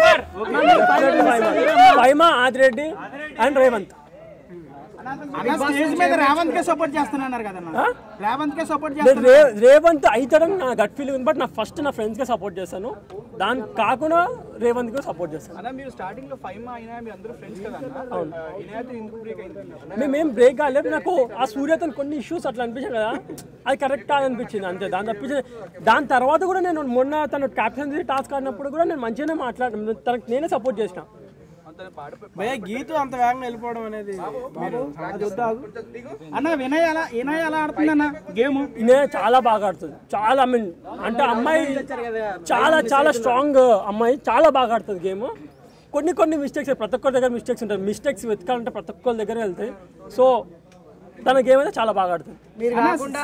పైమా Adireddy and Revanth అన్న stage మీద రేవంత్ కే support చేస్తున్నారు కదన్న రేవంత్ కే సపోర్ట్ నేను చేస్తున్నారు రే రేవంత్ అవుతాడని నా గట్ ఫీలింగ్ ఉంది బట్ నా ఫస్ట్ నా ఫ్రెండ్స్కే సపోర్ట్ చేస్తాను దాని కాకుండా రేవంత్కి సపోర్ట్ చేస్తాను అన్న మీరు స్టార్టింగ్ లో ఫైవ్ మా అయినా మీరు అందరూ ఫ్రెండ్స్ కదా అన్న ఇనాయత్ ఎందుకు బ్రేక్ అయింది మేమేం బ్రేక్ కాలేదు నాకు ఆ సూర్యతో కొన్ని ఇష్యూస్ అట్లా అనిపించాయి కదా అది కరెక్ట్ కాదనిపించింది అంతే దాని తప్పించి దాని తర్వాత కూడా నేను మొన్న తను క్యాప్టెన్సీ టాస్క్ ఆడినప్పుడు కూడా నేను మంచిగానే మాట్లాడాను తనకు నేనే సపోర్ట్ చేసిన భయ గీతు అంత వేగంగా వెళ్ళిపోవడం అనేది మీరు అది వద్దా అన్న వినయ్ ఎలా వినయ్ ఎలా ఆడుతుందన్న గేమ్ ఈయన చాలా బాగా ఆడుతుంది చాలా ఐ మీన్ అంటే అమ్మాయి చాలా చాలా స్ట్రాంగ్ అమ్మాయి చాలా బాగా ఆడుతుంది గేమ్ కొన్ని కొన్ని మిస్టేక్స్ ప్రతి ఒక్కరి దగ్గర మిస్టేక్స్ ఉంటాయి మిస్టేక్స్ వెతకాలంటే ప్రతి ఒక్కరి దగ్గర వెళ్తాయి సో తన గేమ్ అయితే చాలా బాగా ఆడుతుంది మీరు కాకుండా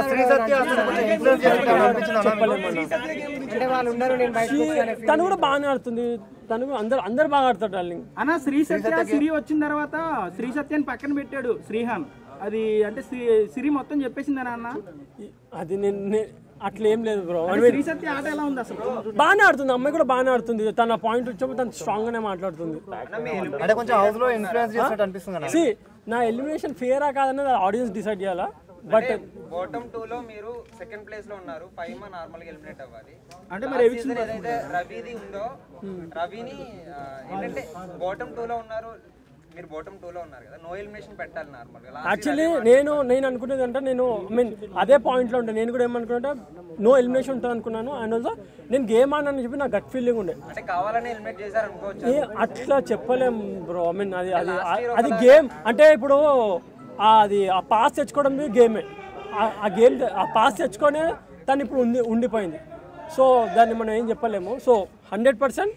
అంటే వాళ్ళు ఉన్నారు నేను బయటకు వచ్చాను తను కూడా బాగానే ఆడుతుంది తను అందరు అందరు బాగా ఆడతారు డార్లింగ్ అన్న శ్రీ సత్య సిరి వచ్చిన తర్వాత శ్రీ సత్యాన్ని పక్కన పెట్టాడు శ్రీహాన్ అది అంటే శ్రీ సిరి మొత్తం చెప్పేసిందనా అన్న అది నేను నే- అట్లా ఏం లేదు బ్రో శ్రీ సత్య ఆట ఎలా ఉంది అసలు బాగానే ఆడుతుంది అమ్మాయి కూడా బాగానే ఆడుతుంది తన పాయింట్ వచ్చినప్పుడు తను స్ట్రాంగ్ గానే మాట్లాడుతుంది అంటే కొంచెం హౌస్ లో ఇన్ఫ్లుయెన్స్ చేసినట్టు అనిపిస్తుంది అన్న సి నా ఎలిమినేషన్ ఫేరా కాదన్నది ఆడియన్స్ డిసైడ్ చేయాలా బట్ బాటమ్ టూ లో మీరు సెకండ్ ప్లేస్ లో ఉన్నారు ఫైవ్ మా నార్మల్ గా ఎలిమినేట్ అవ్వాలి అంటే మరి Last season ఏదైతే రవిది ఉందో రవిని ఆ, ఏంటంటే బాటమ్ టూ లో ఉన్నారు మీరు బాటమ్ టూ లో ఉన్నారు కదా నో ఎలిమినేషన్ పెట్టాలి నార్మల్ గా Last యాక్చువల్లీ నేను నేను అనుకునేది అంటే నేను ఐ మీన్ అదే పాయింట్లో ఉంటే నేను కూడా ఏమనుకున్నా నో ఎలిమినేషన్ ఉంటుంది అనుకున్నాను అండ్ ఆల్సో నేను గేమ్ ఆడనని చెప్పి నా గట్ ఫీలింగ్ ఉండే అంటే కావాలని ఎలిమినేట్ చేశారు అనుకోవచ్చు ఏ అట్లా చెప్పలేం బ్రో ఐ మీన్ అది అది అది గేమ్ అంటే ఇప్పుడు ఆ అది ఆ పాస్ తెచ్చుకోవడం గేమే ఆ- ఆ గేమ్ ఆ పాస్ తెచ్చుకొనే తను ఇప్పుడు ఉండి ఉండిపోయింది సో దాన్ని మనం ఏం చెప్పలేము సో హండ్రెడ్ పర్సెంట్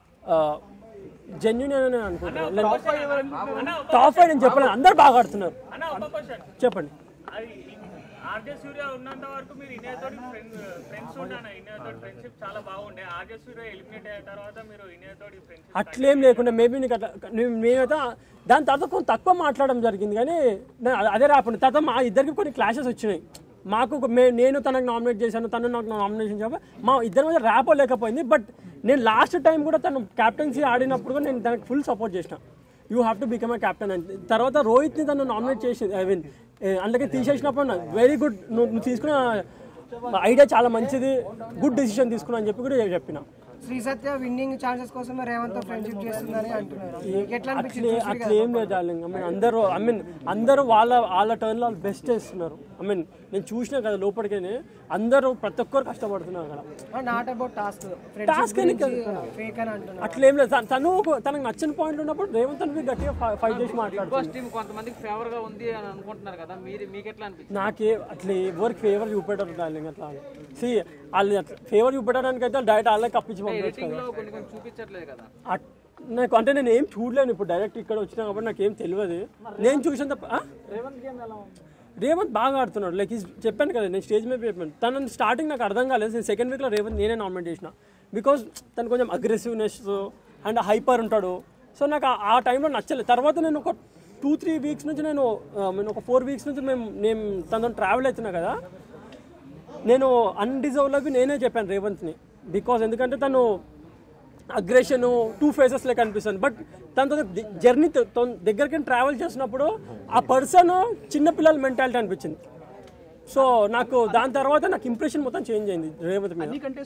జెన్యున్ అని అనుకుంటున్నాను టాప్ ఫైవ్ నేను చెప్పలేను అందరు బాగా ఆడుతున్నారు చెప్పండి ఆర్జే సూర్య ఉన్నంత వరకు మీరు ఇనేతోటి ఫ్రెండ్స్ ఉండాలి ఇనేతోటి ఫ్రెండ్షిప్ చాలా బాగుండే ఆర్జే సూర్య ఎలిమినేట్ అయిన తర్వాత మీరు ఇనేతోటి ఫ్రెండ్షిప్ అట్లేం లేకుండా మేబీ నీకు అట్లా నే- మేమైతే దాని తర్వాత కొంచెం తక్కువ మాట్లాడడం జరిగింది కానీ నే- అదే రాకుండా తర్వాత మా ఇద్దరికి కొన్ని క్లాషెస్ వచ్చినాయి మాకు ఒక- మే నేను తనకు నామినేట్ చేశాను తను నాకు నామినేషన్ చేశాను మా ఇద్దరి మధ్య ర్యాపో లేకపోయింది బట్ నేను లాస్ట్ టైం కూడా తను క్యాప్టెన్సీ ఆడినప్పుడు కూడా నేను తనకు ఫుల్ సపోర్ట్ చేసిన you have to become a captain అని తర్వాత రోహిత్ని తను నామినేట్ చేసి ఐ మీన్ అందుకే తీసేసినప్పుడు వెరీ గుడ్ నువ్వు నువ్వు తీసుకున్న ఐడియా చాలా మంచిది గుడ్ డెసిషన్ తీసుకున్నా అని చెప్పి కూడా చెప్పిన శ్రీ సత్య విన్నింగ్ ఛాన్సెస్ కోసం రేవంత్ తో ఫ్రెండ్షిప్ చేస్తుందని అంటున్నారు మీకు ఎట్లా అనిపించింది అట్లే అట్లా ఏం లేదు డార్లింగ్ ఐ మీన్ అందరూ ఐ మీన్ అందరూ వాళ్ళ వాళ్ళ టర్న్లో వాళ్ళు బెస్ట్ చేస్తున్నారు ఐ మీన్ నేను చూసినా కదా లోపలికే అందరూ ప్రతి ఒక్కరు కష్టపడుతున్నారు అక్కడ నాట్ అబౌట్ టాస్క్ Task అని కాదు. ఫేక్ అని అంటున్నారు అట్లా ఏం లేదు తను- తను ఒక- తనకు నచ్చిన పాయింట్ ఉన్నప్పుడు రేవంత్ అని గట్టిగా ఫైట్ చేసి మాట్లాడుతుంది టీం కొంతమందికి ఫేవర్ గా ఉంది అని అనుకుంటున్నారు కదా మీరు మీకు ఎట్లా అనిపించింది నాకే అట్లా ఎవరికి ఫేవర్ చూపెట్టరు డార్లింగ్ అట్లా సి వాళ్ళు అట్లా ఫేవర్ చూపెట్టడానికి అయితే డైరెక్ట్ వాళ్ళకి కప్పించి పంపించచ్చు కదా లో కొన్ని కొన్ని చూపించట్లేదు కదా అట్- నాకు అంటే నేను ఏం చూడలేను ఇప్పుడు డైరెక్ట్ ఇక్కడ వచ్చినా కాబట్టి నాకు ఏం తెలియదు నేను చూసిన తప్ప ఆ? రేవంత్ బాగా ఆడుతున్నాడు లైక్ ఈజ్ చెప్పాను కదా నేను స్టేజ్ మీద చెప్పాను తను స్టార్టింగ్ నాకు అర్థం కాలేదు నేను సెకండ్ వీక్లో రేవంత్ నేనే నామినేట్ చేసిన బికాజ్ తను కొంచెం అగ్రెసివ్నెస్ అండ్ హైపర్ ఉంటాడు సో నాకు ఆ- ఆ టైంలో నచ్చలేదు తర్వాత నేను ఒక టూ త్రీ వీక్స్ నుంచి నేను ఆ, నేను ఒక ఫోర్ వీక్స్ నుంచి మేము నేను తనతో ట్రావెల్ అవుతున్నా కదా నేను అన్డిజర్వ్లోకి నేనే చెప్పాను రేవంత్ని బికాజ్ ఎందుకంటే తను అగ్రెషన్ టూ ఫేసెస్ లెక్క అనిపిస్తుంది బట్ తనతో జర్నీ దగ్గరికి ట్రావెల్ చేసినప్పుడు ఆ పర్సన్ చిన్నపిల్లల మెంటాలిటీ అనిపించింది సో నాకు దాని తర్వాత నాకు ఇంప్రెషన్ మొత్తం చేంజ్ అయింది రేవంత్ మీద